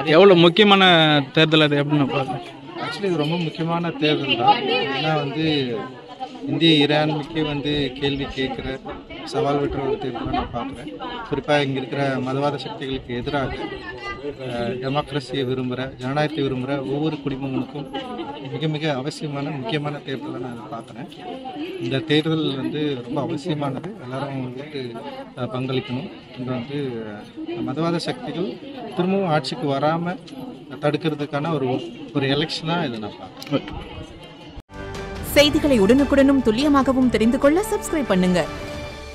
எவ்வளோ முக்கியமான தேர்தல் அது எப்படின்னு பார்க்குறேன் ஆக்சுவலி இது ரொம்ப முக்கியமான தேர்தல் தான் ஏன்னா வந்து இந்திய இறையாண்மைக்கு வந்து கேள்வி கேட்குற சவால் விட்டுற ஒரு தேர்தலை நான் பார்க்குறேன் குறிப்பாக இங்கே இருக்கிற மதவாத சக்திகளுக்கு எதிராக டெமோக்ரஸியை விரும்புகிற ஜனநாயகத்தை விரும்புகிற ஒவ்வொரு குடிமகனுக்கும் மிக மிக அவசியமான முக்கியமான தேர்தலை நான் பார்க்குறேன் இந்த தேர்தல் வந்து ரொம்ப அவசியமானது எல்லாரும் வந்து அஹ், பங்களிக்கணும் இங்கே வந்து அஹ், மதவாத சக்திகள் திரும்பவும் ஆட்சிக்கு வராமல் தடுக்கிறதுக்கான ஒரு ஒரு எலெக்ஷனாக இதை நான் பார்க்குறேன் செய்திகளை உடனுக்குடனும் துல்லியமாகவும் தெரிந்து கொள்ள சப்ஸ்கிரைப் பண்ணுங்க